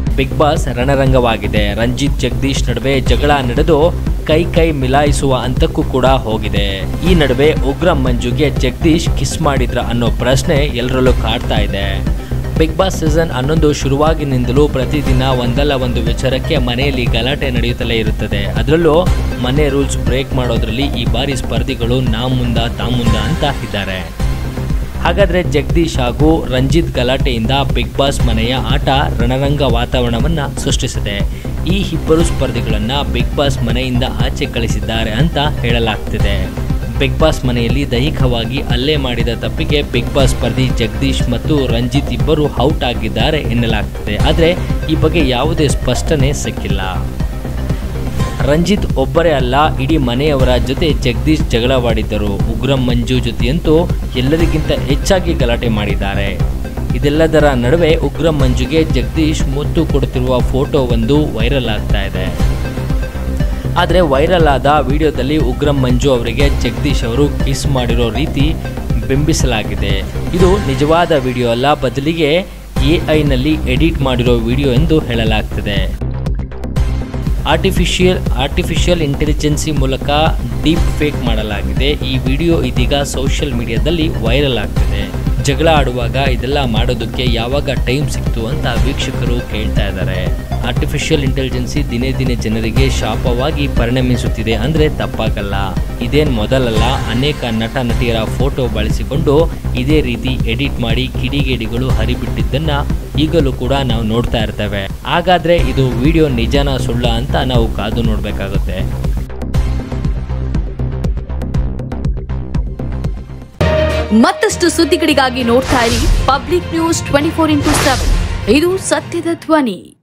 big Boss ರಣರಂಗವಾಗಿದೆ ರಂಜಿತ್ ಜಗದೀಶ್ ನಡುವೆ ಜಗಳ ನಡೆದು ಕೈ ಕೈ ಮಿಲಾಯಿಸುವ ಹಂತಕ್ಕೂ ಕೂಡ ಹೋಗಿದೆ ಈ ನಡುವೆ ಉಗ್ರ ಮಂಜುಗೆ ಜಗದೀಶ್ ಕಿಸ್ ಮಾಡಿದ್ರ ಅನ್ನೋ ಪ್ರಶ್ನೆ ಎಲ್ಲರಲ್ಲೂ ಕಾಡ್ತಾ ಇದೆ ಬಿಗ್ ಬಾಸ್ ಸೀಸನ್ ಹನ್ನೊಂದು ಶುರುವಾಗಿನಿಂದಲೂ ಪ್ರತಿದಿನ ಒಂದಲ್ಲ ಒಂದು ವಿಚಾರಕ್ಕೆ ಮನೆಯಲ್ಲಿ ಗಲಾಟೆ ನಡೆಯುತ್ತಲೇ ಇರುತ್ತದೆ ಅದರಲ್ಲೂ ಮನೆ ರೂಲ್ಸ್ ಬ್ರೇಕ್ ಮಾಡೋದ್ರಲ್ಲಿ ಈ ಬಾರಿ ಸ್ಪರ್ಧಿಗಳು ನಾ ಮುಂದ ತಾ ಮುಂದ ಅಂತ ಇದ್ದಾರೆ ಹಾಗಾದ್ರೆ ಜಗದೀಶ್ ಹಾಗೂ ರಂಜಿತ್ ಗಲಾಟೆಯಿಂದ ಬಿಗ್ ಬಾಸ್ ಮನೆಯ ಆಟ ರಣರಂಗ ವಾತಾವರಣವನ್ನ ಸೃಷ್ಟಿಸಿದೆ ಈ ಇಬ್ಬರು ಸ್ಪರ್ಧಿಗಳನ್ನ ಬಿಗ್ ಬಾಸ್ ಮನೆಯಿಂದ ಆಚೆ ಕಳಿಸಿದ್ದಾರೆ ಅಂತ ಹೇಳಲಾಗ್ತಿದೆ ಬಿಗ್ ಬಾಸ್ ಮನೆಯಲ್ಲಿ ದೈಹಿಕವಾಗಿ ಹಲ್ಲೆ ಮಾಡಿದ ತಪ್ಪಿಗೆ ಬಿಗ್ ಬಾಸ್ ಸ್ಪರ್ಧಿ ಜಗದೀಶ್ ಮತ್ತು ರಂಜಿತ್ ಇಬ್ಬರು ಔಟ್ ಆಗಿದ್ದಾರೆ ಎನ್ನಲಾಗ್ತಿದೆ ಆದರೆ ಈ ಬಗ್ಗೆ ಯಾವುದೇ ಸ್ಪಷ್ಟನೆ ಸಿಕ್ಕಿಲ್ಲ ರಂಜಿತ್ ಒಬ್ಬರೇ ಅಲ್ಲ ಇಡೀ ಮನೆಯವರ ಜೊತೆ ಜಗದೀಶ್ ಜಗಳವಾಡಿದ್ದರು ಉಗ್ರಂ ಮಂಜು ಜೊತೆಯಂತೂ ಎಲ್ಲರಿಗಿಂತ ಹೆಚ್ಚಾಗಿ ಗಲಾಟೆ ಮಾಡಿದ್ದಾರೆ ಇದೆಲ್ಲದರ ನಡುವೆ ಉಗ್ರಂ ಮಂಜುಗೆ ಜಗದೀಶ್ ಮುತ್ತು ಕೊಡುತ್ತಿರುವ ಫೋಟೋ ಒಂದು ವೈರಲ್ ಆಗ್ತಾ ಇದೆ ಆದರೆ ವೈರಲ್ ಆದ ವಿಡಿಯೋದಲ್ಲಿ ಉಗ್ರಂ ಮಂಜು ಅವರಿಗೆ ಜಗದೀಶ್ ಅವರು ಕಿಸ್ ಮಾಡಿರೋ ರೀತಿ ಬಿಂಬಿಸಲಾಗಿದೆ ಇದು ನಿಜವಾದ ವಿಡಿಯೋ ಅಲ್ಲ ಬದಲಿಗೆ ಎ ಐನಲ್ಲಿ ಎಡಿಟ್ ಮಾಡಿರೋ ವಿಡಿಯೋ ಎಂದು ಹೇಳಲಾಗ್ತಿದೆ ಆರ್ಟಿಫಿಷಿಯಲ್ ಆರ್ಟಿಫಿಷಿಯಲ್ ಇಂಟೆಲಿಜೆನ್ಸಿ ಮೂಲಕ ಡೀಪ್ ಫೇಕ್ ಮಾಡಲಾಗಿದೆ ಈ ವಿಡಿಯೋ ಇದೀಗ ಸೋಷಿಯಲ್ ಮೀಡಿಯಾದಲ್ಲಿ ವೈರಲ್ ಆಗ್ತಿದೆ ಜಗಳ ಆಡುವಾಗ ಇದೆಲ್ಲ ಮಾಡೋದಕ್ಕೆ ಯಾವಾಗ ಟೈಮ್ ಸಿಕ್ತು ಅಂತ ವೀಕ್ಷಕರು ಕೇಳ್ತಾ ಇದ್ದಾರೆ ಆರ್ಟಿಫಿಷಿಯಲ್ ಇಂಟೆಲಿಜೆನ್ಸಿ ದಿನೇ ದಿನೇ ಜನರಿಗೆ ಶಾಪವಾಗಿ ಪರಿಣಮಿಸುತ್ತಿದೆ ಅಂದರೆ ತಪ್ಪಾಗಲ್ಲ ಇದೇನು ಮೊದಲಲ್ಲ ಅನೇಕ ನಟ ನಟಿಯರ ಫೋಟೋ ಬಳಸಿಕೊಂಡು ಇದೇ ರೀತಿ ಎಡಿಟ್ ಮಾಡಿ ಕಿಡಿಗೇಡಿಗಳು ಹರಿಬಿಟ್ಟಿದ್ದನ್ನ ಈಗಲೂ ಕೂಡ ನಾವು ನೋಡ್ತಾ ಇರ್ತೇವೆ ಹಾಗಾದ್ರೆ ಇದು ವಿಡಿಯೋ ನಿಜನ ಸುಳ್ಳ ಅಂತ ನಾವು ಕಾದು ನೋಡಬೇಕಾಗುತ್ತೆ ಮತ್ತಷ್ಟು ಸುದ್ದಿಗಳಿಗಾಗಿ ನೋಡ್ತಾ ಇರಿ Public News twenty four into seven ಇದು ಸತ್ಯದ ಧ್ವನಿ